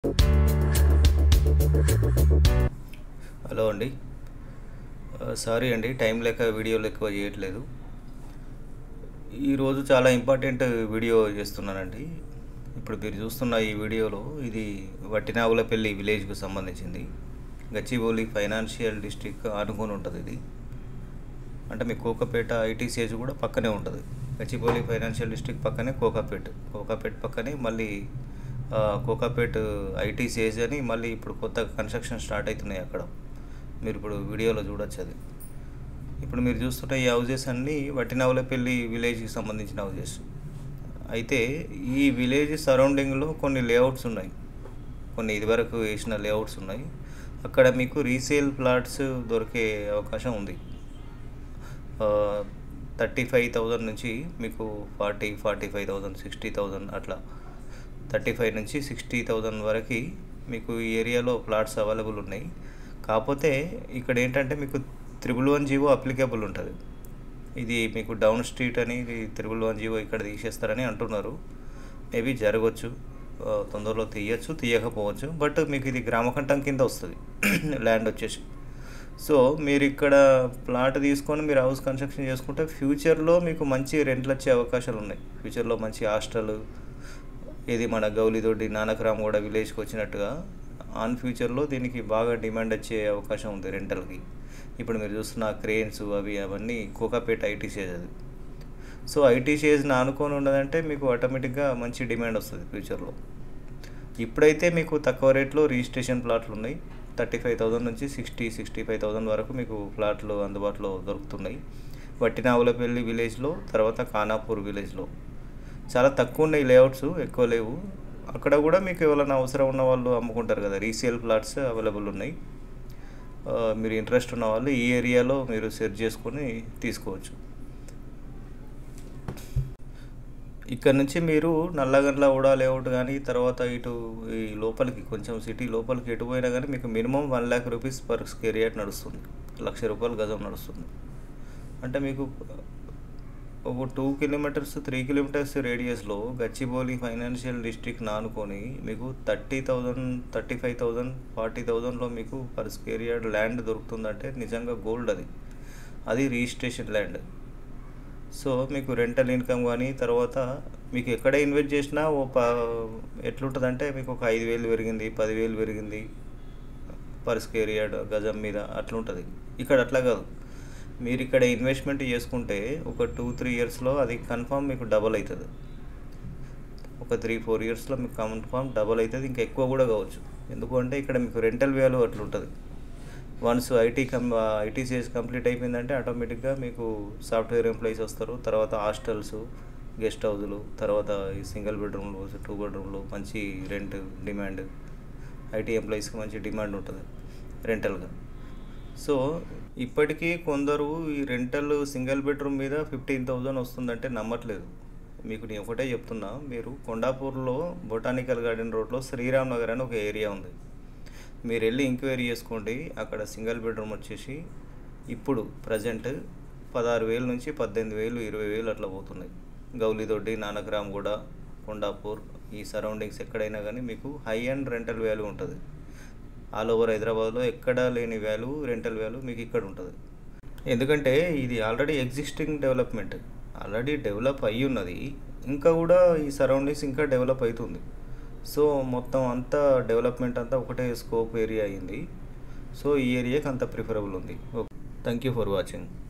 hello అండి sorry అండి time లేక వీడియోలు ఎక్కువ చేయట్లేదు ఈరోజు చాలా ఇంపార్టెంట్ వీడియో చేస్తున్నానండి ఇప్పుడు మీరు చూస్తున్న ఈ వీడియోలో ఇది వట్టినావులపల్లి విలేజ్కు సంబంధించింది గచ్చిబౌలి ఫైనాన్షియల్ డిస్ట్రిక్ట్ ఆనుకొని ఉంటుంది ఇది అంటే మీ కోకపేట ఐటీసీఎస్ కూడా పక్కనే ఉంటుంది గచ్చిబౌలి ఫైనాన్షియల్ డిస్ట్రిక్ట్ పక్కనే కోకాపేట్ కోకాపేట్ పక్కనే మళ్ళీ ఆ, కోకాపేట్ ఐటీసీఎస్ అని మళ్ళీ ఇప్పుడు కొత్త కన్స్ట్రక్షన్ స్టార్ట్ అవుతున్నాయి అక్కడ మీరు ఇప్పుడు వీడియోలో చూడొచ్చు అది ఇప్పుడు మీరు చూస్తున్న ఈ హౌజెస్ అన్నీ వట్టినవలపల్లి విలేజ్కి సంబంధించిన హౌజెస్ అయితే ఈ విలేజ్ సరౌండింగ్లో కొన్ని లేఅవుట్స్ ఉన్నాయి కొన్ని ఇదివరకు వేసిన లేఅవుట్స్ ఉన్నాయి అక్కడ మీకు రీసేల్ ప్లాట్స్ దొరికే అవకాశం ఉంది థర్టీ ఫైవ్ థౌజండ్ నుంచి మీకు forty forty five thousand sixty thousand అట్లా థర్టీ ఫైవ్ నుంచి సిక్స్టీ థౌజండ్ వరకు మీకు ఈ ఏరియాలో ప్లాట్స్ అవైలబుల్ ఉన్నాయి కాకపోతే ఇక్కడ ఏంటంటే మీకు త్రిబుల్ వన్ జీవో అప్లికేబుల్ ఉంటుంది ఇది మీకు డౌన్ స్ట్రీట్ అని త్రిబుల్ వన్ జీవో ఇక్కడ తీసేస్తారని అంటున్నారు మేబీ జరగవచ్చు ఆ, తొందరలో తీయచ్చు తీయకపోవచ్చు బట్ మీకు ఇది గ్రామకంఠం కింద వస్తుంది ల్యాండ్ వచ్చేసి సో మీరు ఇక్కడ ప్లాట్ తీసుకొని మీరు హౌస్ కన్స్ట్రక్షన్ చేసుకుంటే ఫ్యూచర్లో మీకు మంచి రెంట్లు వచ్చే అవకాశాలు ఉన్నాయి ఫ్యూచర్లో మంచి హాస్టల్ ఇది మన గౌలిదొడ్డి నానకరామగూడ విలేజ్కి వచ్చినట్టుగా ఆన్ ఫ్యూచర్లో దీనికి బాగా డిమాండ్ వచ్చే అవకాశం ఉంది రెంటల్కి ఇప్పుడు మీరు చూస్తున్న క్రేన్స్ అవి అవన్నీ కోకాపేట ఐటీసీఎస్ అది సో ఐటీసీఎస్ని ఆనుకొని ఉన్నదంటే మీకు ఆటోమేటిక్గా మంచి డిమాండ్ వస్తుంది ఫ్యూచర్లో ఇప్పుడైతే మీకు తక్కువ రేట్లో రిజిస్ట్రేషన్ ప్లాట్లు ఉన్నాయి థర్టీ ఫైవ్ థౌజండ్ నుంచి సిక్స్టీ సిక్స్టీ ఫైవ్ థౌజండ్ వరకు మీకు ప్లాట్లు అందుబాటులో దొరుకుతున్నాయి వట్టినావులపల్లి విలేజ్లో తర్వాత ఖానాపూర్ విలేజ్లో చాలా తక్కువ ఉన్నాయి లేఅవుట్స్ ఎక్కువ లేవు అక్కడ కూడా మీకు ఎవరైనా అవసరం ఉన్న వాళ్ళు అమ్ముకుంటారు కదా రీసేల్ ప్లాట్స్ అవైలబుల్ ఉన్నాయి ఆ, మీరు ఇంట్రెస్ట్ ఉన్న వాళ్ళు ఈ ఏరియాలో మీరు సెర్చ్ చేసుకొని తీసుకోవచ్చు ఇక్కడ నుంచి మీరు నల్లగండ్ల ఉడా లేఅవుట్ కానీ తర్వాత ఇటు ఈ లోపలికి కొంచెం సిటీ లోపలికి ఎటు పోయినా కానీ మీకు minimum one lakh rupees per square yard నడుస్తుంది లక్ష రూపాయలు గజం నడుస్తుంది అంటే మీకు ఒక టూ కిలోమీటర్స్ త్రీ కిలోమీటర్స్ రేడియస్లో గచ్చిబౌలి ఫైనాన్షియల్ డిస్ట్రిక్ట్ నానుకొని మీకు thirty thousand thirty five thousand forty థౌజండ్లో మీకు పర్ స్క్వేర్ యార్డ్ ల్యాండ్ దొరుకుతుందంటే నిజంగా గోల్డ్ అది అది రిజిస్ట్రేషన్ ల్యాండ్ సో మీకు రెంటల్ ఇన్కమ్ కానీ తర్వాత మీకు ఎక్కడ ఇన్వెస్ట్ చేసినా ఓ ప ఎట్లుంటుందంటే మీకు ఒక ఐదు వేలు పెరిగింది పదివేలు పెరిగింది పర్ స్క్వేర్ యార్డ్ గజం మీద అట్లుంటుంది ఇక్కడ అట్లా కాదు మీరు ఇక్కడ ఇన్వెస్ట్మెంట్ చేసుకుంటే ఒక టూ త్రీ ఇయర్స్లో అది కన్ఫామ్ మీకు డబల్ అవుతుంది ఒక త్రీ ఫోర్ ఇయర్స్లో మీకు కన్ఫామ్ డబల్ అవుతుంది ఇంకా ఎక్కువ కూడా కావచ్చు ఎందుకంటే ఇక్కడ మీకు రెంటల్ వాల్యూ అట్లుంటుంది once IT come ITCS complete అయిపోయిందంటే ఆటోమేటిక్గా మీకు సాఫ్ట్వేర్ ఎంప్లాయీస్ వస్తారు తర్వాత హాస్టల్స్ గెస్ట్ హౌజులు తర్వాత ఈ సింగిల్ బెడ్రూమ్లు టూ బెడ్రూమ్లు మంచి రెంట్ డిమాండ్ ఐటీ ఎంప్లాయీస్కి మంచి డిమాండ్ ఉంటుంది రెంటల్గా సో ఇప్పటికీ కొందరు ఈ రెంటల్ సింగిల్ బెడ్రూమ్ మీద ఫిఫ్టీన్ థౌజండ్ వస్తుందంటే నమ్మట్లేదు మీకు నేను ఒకటే చెప్తున్నా మీరు కొండాపూర్లో బొటానికల్ గార్డెన్ రోడ్లో శ్రీరామ్ నగర్ అని ఒక ఏరియా ఉంది మీరు వెళ్ళి ఎంక్వైరీ చేసుకోండి అక్కడ సింగిల్ బెడ్రూమ్ వచ్చేసి ఇప్పుడు ప్రజెంట్ పదహారు వేలు నుంచి పద్దెనిమిది వేలు ఇరవై వేలు అట్లా పోతున్నాయి గౌలిదొడ్డి నానకరామ్గూడ కొండాపూర్ ఈ సరౌండింగ్స్ ఎక్కడైనా కానీ మీకు హై అండ్ రెంటల్ వాల్యూ ఉంటుంది ఆల్ ఓవర్ హైదరాబాద్లో ఎక్కడా లేని వాల్యూ రెంటల్ వాల్యూ మీకు ఇక్కడ ఉంటుంది ఎందుకంటే ఇది already existing development already develop అయ్యి ఉన్నది ఇంకా కూడా ఈ సరౌండింగ్స్ ఇంకా డెవలప్ అవుతుంది సో మొత్తం అంతా డెవలప్మెంట్ అంతా ఒకటే స్కోప్ ఏరియా అయింది సో ఈ ఏరియాకి అంత ప్రిఫరబుల్ ఉంది okay thank you for watching